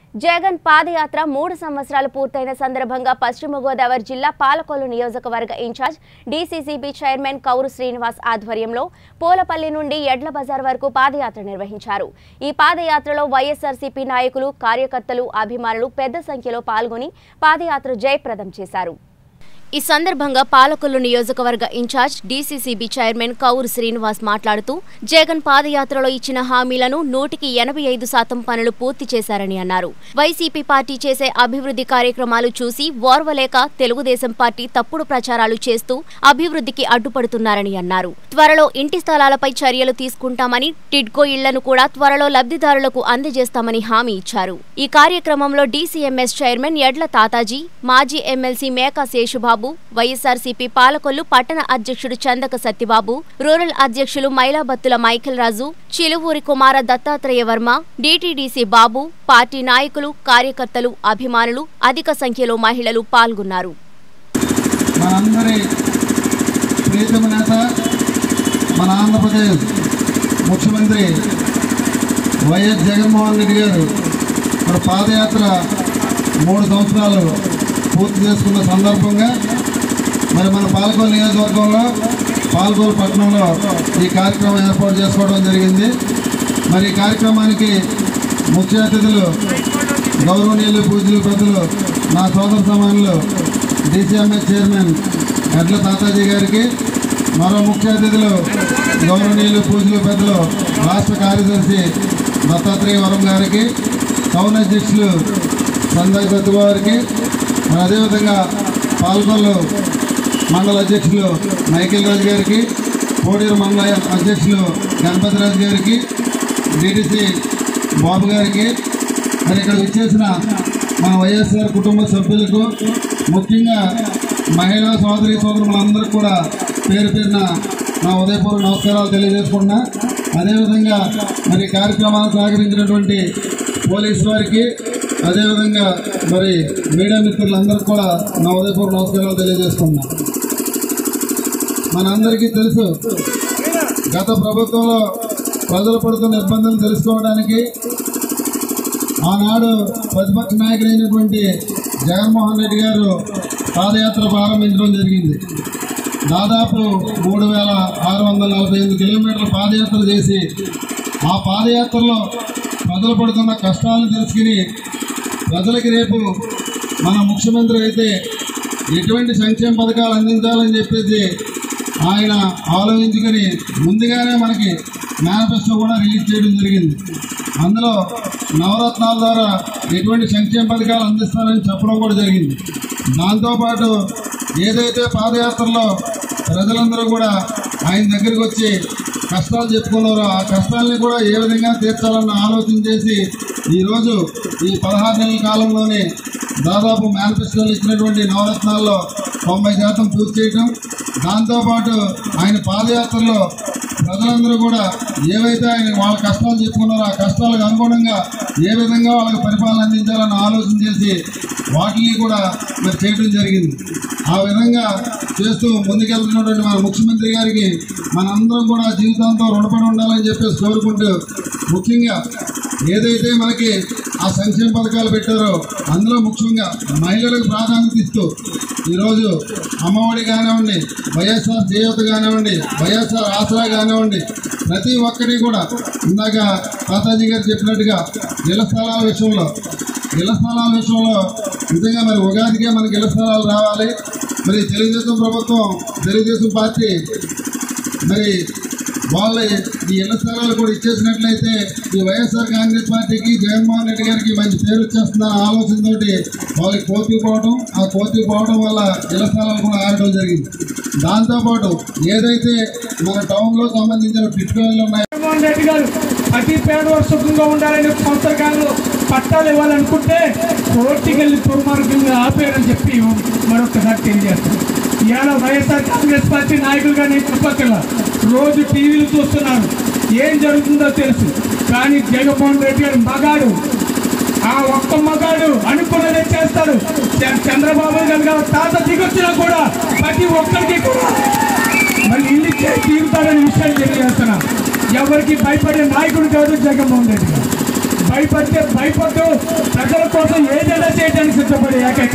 జగన్ పాదయాత్ర మూడు సంవత్సరాలు పూర్తయిన సందర్భంగా పశ్చిమ గోదావరి జిల్లా పాలకొల్లు నియోజకవర్గ incharge DCCB chairman Kauru Srinivas ఆధ్వర్యంలో పూలపల్లి నుండి ఎడ్ల బజార్ వరకు పాదయాత్ర నిర్వహించారు ఈ పాదయాత్రలో వైఎస్ఆర్సీపీ నాయకులు కార్యకర్తలు అభిమానులు పెద్ద సంఖ్యలో పాల్గొని పాదయాత్ర జయప్రదం చేశారు ఈ సందర్భంగా పాలకొల్లు నియోజకవర్గ incharge DCCB chairman Kauru Srinivas మాట్లాడుతూ జగన్ పాదయాత్రలో ఇచ్చిన హామీలను నూటికి ఎనభై ఐదు శాతం పనులు పూర్తి చేశారని అన్నారు వైసీపీ పార్టీ చేసే అభివృద్ధి కార్యక్రమాలు చూసి ఓర్వలేక తెలుగుదేశం పార్టీ తప్పుడు ప్రచారాలు చేస్తూ అభివృద్ధికి అడ్డుపడుతున్నారని అన్నారు త్వరలో ఇంటి స్థలాలపై చర్యలు తీసుకుంటామని టిడ్కో ఇళ్లను కూడా త్వరలో లబ్ధిదారులకు అందజేస్తామని హామీ ఇచ్చారు ఈ కార్యక్రమంలో డీసీఎంఎస్ చైర్మన్ ఎడ్ల తాతాజీ మాజీ ఎమ్మెల్సీ మేకా శేషుబాబు వైఎస్ఆర్సీపీ పాలకొల్లు పట్టణ అధ్యక్షుడు చందక సత్యబాబు రూరల్ అధ్యక్షులు మైలాబత్తుల మైఖిల్ రాజు చిలువూరి కుమార దత్తాత్రేయ వర్మ డీటీడీసీ బాబు పార్టీ నాయకులు కార్యకర్తలు అభిమానులు అధిక సంఖ్యలో మహిళలు పాల్గొన్నారు మనందరి ప్రీతమ నేత మన ఆంధ్రప్రదేశ్ ముఖ్యమంత్రి వైఎస్ జగన్మోహన్ రెడ్డి గారు మరి పాదయాత్ర మూడు సంవత్సరాలు పూర్తి చేసుకున్న సందర్భంగా మరి మన పాలకొల్లు నియోజకవర్గంలో పాలకొల్లు పట్టణంలో ఈ కార్యక్రమం ఏర్పాటు చేసుకోవడం జరిగింది మరి ఈ కార్యక్రమానికి ముఖ్య అతిథులు గౌరవనీయులు పూజలు పెద్దలు నా సోదర సమానులు డీసీఎంఎస్ చైర్మన్ ఎడ్ల తాతాజీ గారికి మరో ముఖ్య అతిథులు గౌరవనీయులు పూజలు పెద్దలు రాష్ట్ర కార్యదర్శి దత్తాత్రేయ వరం గారికి టౌన్ అధ్యక్షులు సందయ్ సత్తు గారికి మరి అదేవిధంగా పాల్గొల్లు మండల అధ్యక్షులు మైకేల్ రాజు గారికి కోడూరు మండల అధ్యక్షులు గణపతి రాజు గారికి డిటిసి బాబు గారికి మరి ఇక్కడ వచ్చేసిన మన వైఎస్ఆర్ కుటుంబ సభ్యులకు ముఖ్యంగా మహిళా సోదరి సోదరులందరికీ కూడా పేరు పేరున నా ఉదయపూర్వ నమస్కారాలు తెలియజేసుకుంటున్నా అదేవిధంగా మరి కార్యక్రమాన్ని సహకరించినటువంటి పోలీసు వారికి అదేవిధంగా మరి మీడియా మిత్రులందరికీ కూడా నా ఉదయపూర్వ నమస్కారాలు తెలియజేసుకున్నా మనందరికీ తెలుసు గత ప్రభుత్వంలో ప్రజలు పడుతున్న ఇబ్బందులు తెలుసుకోవడానికి ఆనాడు ప్రతిపక్ష నాయకుడైనటువంటి జగన్మోహన్ రెడ్డి గారు పాదయాత్ర ప్రారంభించడం జరిగింది దాదాపు మూడు వేల ఆరు వందల నలభై ఎనిమిది కిలోమీటర్ల పాదయాత్ర చేసి ఆ పాదయాత్రలో ప్రజలు పడుతున్న కష్టాలను తెలుసుకుని ప్రజలకి రేపు మన ముఖ్యమంత్రి అయితే ఎటువంటి సంక్షేమ పథకాలు అందించాలని చెప్పేసి ఆయన ఆలోచించుకొని ముందుగానే మనకి మేనిఫెస్టో కూడా రిలీజ్ చేయడం జరిగింది అందులో నవరత్నాల ద్వారా ఎటువంటి సంక్షేమ పథకాలు అందిస్తారని చెప్పడం కూడా జరిగింది దాంతోపాటు ఏదైతే పాదయాత్రలో ప్రజలందరూ కూడా ఆయన దగ్గరికి వచ్చి కష్టాలు చెప్పుకున్నారో ఆ కష్టాలని కూడా ఏ విధంగా తీర్చాలన్న ఆలోచన చేసి ఈరోజు ఈ పదహారు నెలల కాలంలోనే దాదాపు మేనిఫెస్టోలు ఇచ్చినటువంటి నవరత్నాల్లో తొంభై శాతం పూర్తి చేయటం దాంతోపాటు ఆయన పాదయాత్రలో ప్రజలందరూ కూడా ఏవైతే ఆయన వాళ్ళ కష్టాలు చెప్పుకున్నారో ఆ కష్టాలకు అనుగుణంగా ఏ విధంగా వాళ్ళకి పరిపాలన అందించాలని ఆలోచన చేసి వాటిని కూడా మరి చేయడం జరిగింది ఆ విధంగా చేస్తూ ముందుకెళ్తున్నటువంటి మన ముఖ్యమంత్రి గారికి మనందరం కూడా జీవితాంతం రుణపడి ఉండాలని చెప్పేసి కోరుకుంటూ ముఖ్యంగా ఏదైతే మనకి ఆ సంక్షేమ పథకాలు పెట్టారో అందులో ముఖ్యంగా మహిళలకు ప్రాధాన్యత ఇస్తూ ఈరోజు అమ్మఒడి కానివ్వండి వైఎస్ఆర్ చేయూత కానివ్వండి వైఎస్ఆర్ ఆసరా కానివ్వండి ప్రతి ఒక్కటి కూడా ఇందాక తాతాజీ గారు చెప్పినట్టుగా ఇళ్ల స్థలాల విషయంలో ఇళ్ల స్థలాల విషయంలో నిజంగా మరి ఉగాదికే మనకి ఇళ్ల స్థలాలు రావాలి మరి తెలుగుదేశం ప్రభుత్వం తెలుగుదేశం పార్టీ మరి వాళ్ళ ఈ ఇళ్ల స్థలాలు కూడా ఇచ్చేసినట్లయితే ఈ వైఎస్ఆర్ కాంగ్రెస్ పార్టీకి జగన్మోహన్ రెడ్డి గారికి మంచి పేరు వచ్చేస్తుందన్న ఆలోచనతోటి వాళ్ళకి కోర్టుకు పోవడం ఆ కోర్టుకు పోవడం వల్ల ఇళ్ల స్థలాలు కూడా ఆడటం జరిగింది దాంతోపాటు ఏదైతే మన టౌన్లో సంబంధించిన పిట్టుకోళ్ళు ఉన్నాయో జగన్మోహన్ రెడ్డి గారు ప్రతి పేదవాడు సుఖంగా ఉండాలని సంవత్సర కాలంలో పట్టాలు ఇవ్వాలనుకుంటే కోర్టుకి వెళ్ళి దుర్మార్గంగా ఆపేయడని చెప్పి మరొకసారి తెలియజేస్తాను ఇవాళ వైఎస్ఆర్ కాంగ్రెస్ పార్టీ నాయకులుగా నేను చెప్పక్కల రోజు టీవీలు చూస్తున్నాను ఏం జరుగుతుందో తెలుసు కానీ జగన్మోహన్ రెడ్డి గారు మగాడు ఆ ఒక్క మగాడు అనుకున్నదే చేస్తాడు చ- చంద్రబాబు గారు తాత దిగొచ్చినా కూడా ప్రతి ఒక్కరికి కూడా మళ్ళీ ఇల్లు ఇచ్చే తీరుతాడనే విషయాన్ని తెలియజేస్తున్నా ఎవరికి భయపడే నాయకుడు కాదు జగన్మోహన్ రెడ్డి గారు భయపడితే భయపడ్డు ప్రజల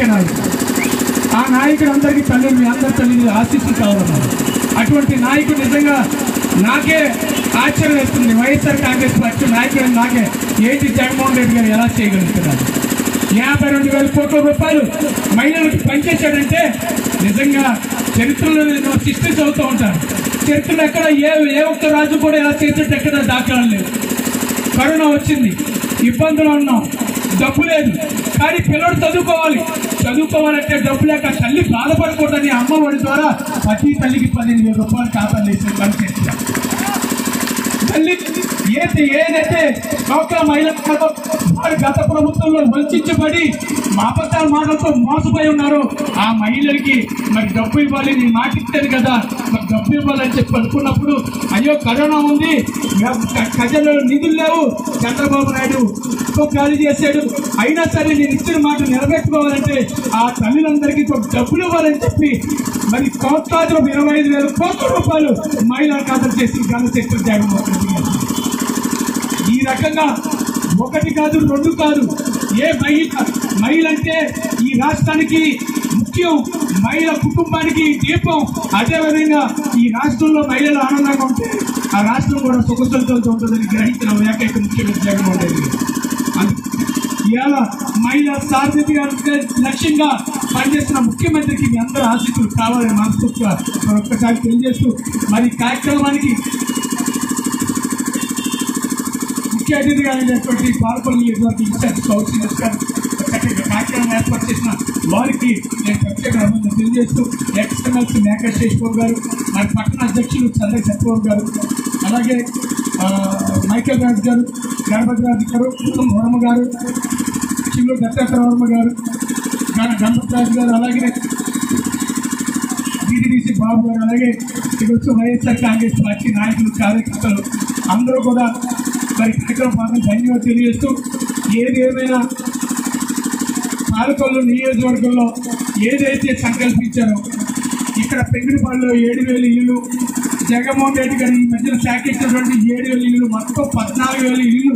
ముఖ్య నాయకుడు ఆ నాయకుడు అందరికీ తల్లి మీ అందరి తల్లి ఆశీస్సులు కావాలన్నారు అటువంటి నాయకుడు నిజంగా నాకే ఆశ్చర్యం వేస్తుంది వైఎస్ఆర్ కాంగ్రెస్ పార్టీ నాయకుడు నాకే ఏంటి జగన్మోహన్ రెడ్డి గారు ఎలా చేయగలుగుతున్నారు యాభై రెండు వేల కోట్ల రూపాయలు మహిళలకు పనిచేశాడంటే నిజంగా చరిత్రలో నేను హిస్టరీ చదువుతూ ఉంటాను చరిత్రలో ఎక్కడ ఏ ఏ ఒక్క రాజు కూడా ఇలా చేసినట్టు ఎక్కడ దాఖలాలు లేవు కరోనా వచ్చింది ఇబ్బందులు ఉన్నాం డబ్బు లేదు కానీ పిల్లడు చదువుకోవాలి చదువుకోవాలంటే డబ్బు లేక తల్లి బాధపడకూడదని అమ్మ ఒడి ద్వారా ప్రతి తల్లికి పదిహేను వేల రూపాయలు ఖాతాలు వేసి పని చేస్తున్నారు తల్లి ఏది ఏదైతే డోక్రా మహిళలు వారు గత ప్రభుత్వంలో వంచబడి మా అబద్ధాల మాటలతో మోసపోయి ఉన్నారో ఆ మహిళలకి మరి డబ్బు ఇవ్వాలి నేను మాట ఇచ్చాను కదా మరి డబ్బు ఇవ్వాలని చెప్పి అనుకున్నప్పుడు అయ్యో కరోనా ఉంది గ- ఖజానాలో నిధులు లేవు చంద్రబాబు నాయుడు ఎక్కువ ఖాళీ చేశాడు అయినా సరే నేను ఇచ్చిన మాట నిలబెట్టుకోవాలంటే ఆ తల్లులందరికీ కొంచెం డబ్బులు ఇవ్వాలని చెప్పి మరి కోట్లాదిలో ఇరవై ఐదు వేల కోట్ల రూపాయలు మహిళా ఖాతాలు చేసి ఘన శక్తి జగన్మోహన్ రెడ్డి గారు ఈ రకంగా ఒకటి కాదు రెండు కాదు ఏ మహిళ మహిళ అంటే ఈ రాష్ట్రానికి ముఖ్యం మహిళ కుటుంబానికి దీపం అదేవిధంగా ఈ రాష్ట్రంలో మహిళలు ఆనందంగా ఉంటే ఆ రాష్ట్రం కూడా సుఖసంతలతో ఉంటుందని గ్రహించిన ఏకైక ముఖ్యమంత్రి జగన్మోహన్ రెడ్డి గారు అందు- ఇవాళ మహిళా సారథిగా లక్ష్యంగా పనిచేస్తున్న ముఖ్యమంత్రికి మీ అందరూ ఆశీస్సులు కావాలని మనస్ఫూర్తిగా ఒక్కసారి తెలియజేస్తూ మరి ఈ కార్యక్రమానికి ముఖ్య అతిథిగా అయినటువంటి పాల్పల్లి నియోజకవర్గ ఇన్ఛార్జ్ కౌన్సిలర్స్ గారు చక్కగా కార్యక్రమం ఏర్పాటు చేసిన వారికి నేను ప్రత్యేక అభినందనలు తెలియజేస్తూ ఎక్స్ఎంఎల్సీ మేకా శేషబాబు గారు మరి పట్టణ అధ్యక్షులు చంద్ర సత్యబాబు గారు అలాగే ఆ, మైకేల్ రాజు గారు గణపతి రాజు గారు వర్మ గారు చిల్లు దత్తాత్ర వర్మ గారు గణ- గణపతి రాజు గారు అలాగే బీడీడీసీ బాబు గారు అలాగే ఇక్కడ వచ్చి వైఎస్ఆర్ కాంగ్రెస్ పార్టీ నాయకులు కార్యకర్తలు అందరూ కూడా మరి కార్యక్రమం భాగం ధన్యవాదాలు తెలియజేస్తూ ఏది ఏమైనా పాలకొల్లు నియోజకవర్గంలో ఏదైతే సంకల్పించారో ఇక్కడ పెంగిడిపాడులో ఏడు వేల ఇల్లు జగన్మోహన్ రెడ్డి గారు ఈ మధ్యన సేకరించినటువంటి ఏడు వేల ఇల్లు మొత్తం పద్నాలుగు వేల ఇల్లు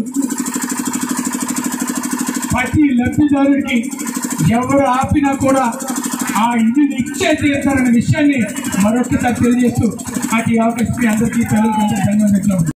ప్రతి లబ్ధిదారుడికి ఎవరు ఆపినా కూడా ఆ ఇల్లు ఇచ్చే తీరుతారనే విషయాన్ని మరొకసారి తెలియజేస్తూ నాకు ఈ అవకాశం అందరికీ తల్లిదండ్రులు ధన్యవాదాలు